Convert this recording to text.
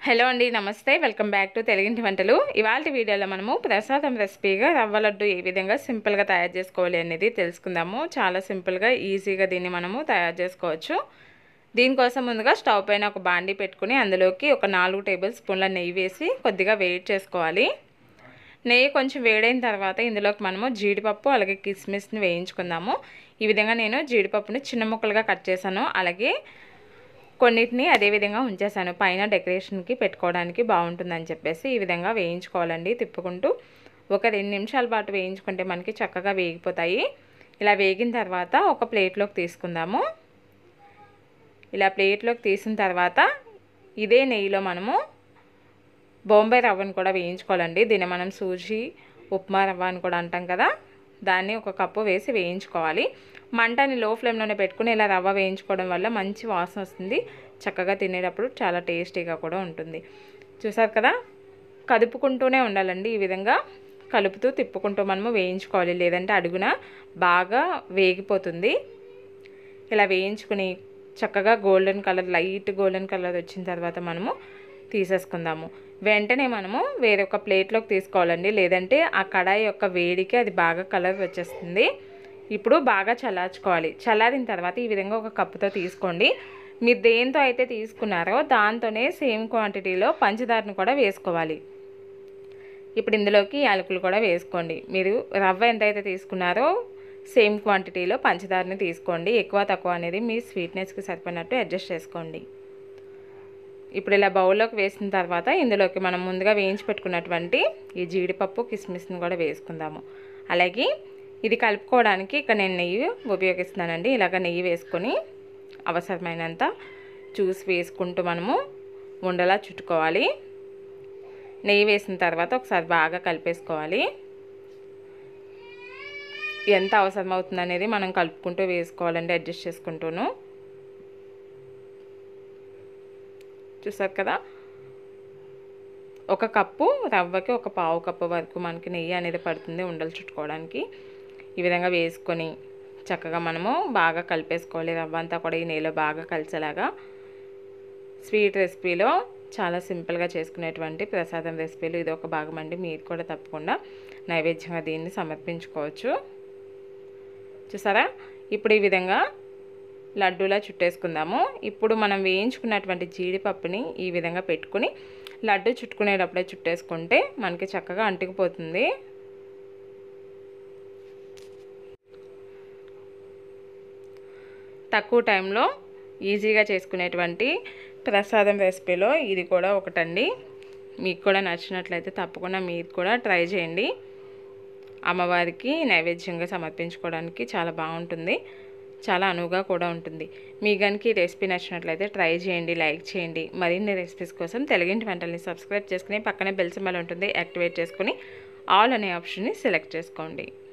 hello అండి నమస్తే welcome back to తెలుగింటి వంటలు ఇవాళ వీడియోలో మనము ప్రసాదం రెసిపీగా రవ్వ లడ్డు ఏ విధంగా సింపుల్గా తయారు చేసుకోవాలి అనేది తెలుసుకుందాము చాలా సింపుల్గా ఈజీగా దీన్ని మనము తయారు చేసుకోవచ్చు దీనికోసం ముందుగా స్టవ్ పైన ఒక బాండీ పెట్టుకుని అందులోకి ఒక నాలుగు టేబుల్ స్పూన్ల నెయ్యి వేసి కొద్దిగా వేడి చేసుకోవాలి నెయ్యి కొంచెం వేడైన తర్వాత ఇందులోకి మనము జీడిపప్పు అలాగే కిస్మిస్ని వేయించుకుందాము ఈ విధంగా నేను జీడిపప్పుని చిన్న ముక్కలుగా కట్ చేశాను అలాగే కొన్నిటిని అదే విధంగా ఉంచేసాను పైన డెకరేషన్కి పెట్టుకోవడానికి బాగుంటుందని చెప్పేసి ఈ విధంగా వేయించుకోవాలండి తిప్పుకుంటూ ఒక రెండు నిమిషాల పాటు వేయించుకుంటే మనకి చక్కగా వేగిపోతాయి ఇలా వేగిన తర్వాత ఒక ప్లేట్లోకి తీసుకుందాము ఇలా ప్లేట్లోకి తీసిన తర్వాత ఇదే నెయ్యిలో మనము బొంబాయి రవ్వను కూడా వేయించుకోవాలండి దీన్ని మనం సూజీ ఉప్మా రవ్వ అని కూడా అంటాం కదా దాన్ని ఒక కప్పు వేసి వేయించుకోవాలి మంటని లో ఫ్లేమ్లోనే పెట్టుకుని ఇలా రవ్వ వేయించుకోవడం వల్ల మంచి వాసన వస్తుంది చక్కగా తినేటప్పుడు చాలా టేస్టీగా కూడా ఉంటుంది చూసారు కదా కదుపుకుంటూనే ఉండాలండి ఈ విధంగా కలుపుతూ తిప్పుకుంటూ మనము వేయించుకోవాలి లేదంటే అడుగున బాగా వేగిపోతుంది ఇలా వేయించుకుని చక్కగా golden colour light golden colour వచ్చిన తర్వాత మనము తీసేసుకుందాము వెంటనే మనము వేరొక ప్లేట్లోకి తీసుకోవాలండి లేదంటే ఆ కడాయి యొక్క వేడికి అది బాగా కలర్ వచ్చేస్తుంది ఇప్పుడు బాగా చల్లార్చుకోవాలి చల్లారిన తర్వాత ఈ విధంగా ఒక కప్పుతో తీసుకోండి మీరు దేంతో అయితే తీసుకున్నారో దాంతోనే సేమ్ క్వాంటిటీలో పంచదారను కూడా వేసుకోవాలి ఇప్పుడు ఇందులోకి యాలకులు కూడా వేసుకోండి మీరు రవ్వ ఎంతైతే తీసుకున్నారో సేమ్ క్వాంటిటీలో పంచదారని తీసుకోండి ఎక్కువ తక్కువ అనేది మీ స్వీట్నెస్కి సరిపడినట్టు అడ్జస్ట్ చేసుకోండి ఇప్పుడు ఇలా బౌల్లోకి వేసిన తర్వాత ఇందులోకి మనం ముందుగా వేయించి పెట్టుకున్నటువంటి ఈ జీడిపప్పు కిస్మిస్ని కూడా వేసుకుందాము అలాగే ఇది కలుపుకోవడానికి ఇక్కడ నేను నెయ్యి ఉపయోగిస్తున్నానండి ఇలాగ నెయ్యి వేసుకొని అవసరమైనంత చూసి వేసుకుంటూ మనము ఉండలా చుట్టుకోవాలి నెయ్యి వేసిన తర్వాత ఒకసారి బాగా కలిపేసుకోవాలి ఎంత అవసరం అవుతుంది అనేది మనం కలుపుకుంటూ వేసుకోవాలండి అడ్జస్ట్ చేసుకుంటూను చూసారు కదా ఒక కప్పు రవ్వకి ఒక పావు కప్పు వరకు మనకి నెయ్యి అనేది పడుతుంది ఉండలు చుట్టుకోవడానికి ఈ విధంగా వేసుకొని చక్కగా మనము బాగా కలిపేసుకోవాలి రవ్వ అంతా కూడా ఈ నెయ్యిలో బాగా కలిసేలాగా స్వీట్ రెసిపీలో చాలా సింపుల్గా చేసుకునేటువంటి ప్రసాదం రెసిపీలు ఇది ఒక భాగం అండి మీరు కూడా తప్పకుండా నైవేద్యంగా దీన్ని సమర్పించుకోవచ్చు చూసారా ఇప్పుడు ఈ విధంగా లడ్డూలా చుట్టేసుకుందాము ఇప్పుడు మనం వేయించుకున్నటువంటి జీడిపప్పుని ఈ విధంగా పెట్టుకుని లడ్డు చుట్టుకునేటప్పుడే చుట్టేసుకుంటే మనకి చక్కగా అంటుకుపోతుంది తక్కువ టైంలో ఈజీగా చేసుకునేటువంటి ప్రసాదం రెసిపీలో ఇది కూడా ఒకటండి మీకు కూడా నచ్చినట్లయితే తప్పకుండా మీరు కూడా ట్రై చేయండి అమ్మవారికి నైవేద్యంగా సమర్పించుకోవడానికి చాలా బాగుంటుంది చాలా అనువుగా కూడా ఉంటుంది మీ కనుక ఈ రెసిపీ నచ్చినట్లయితే ట్రై చేయండి లైక్ చేయండి మరిన్ని రెసిపీస్ కోసం తెలుగింటి వంటల్ని సబ్స్క్రైబ్ చేసుకుని పక్కనే బెల్ సింబల్ ఉంటుంది యాక్టివేట్ చేసుకుని ఆల్ అనే ఆప్షన్ని సెలెక్ట్ చేసుకోండి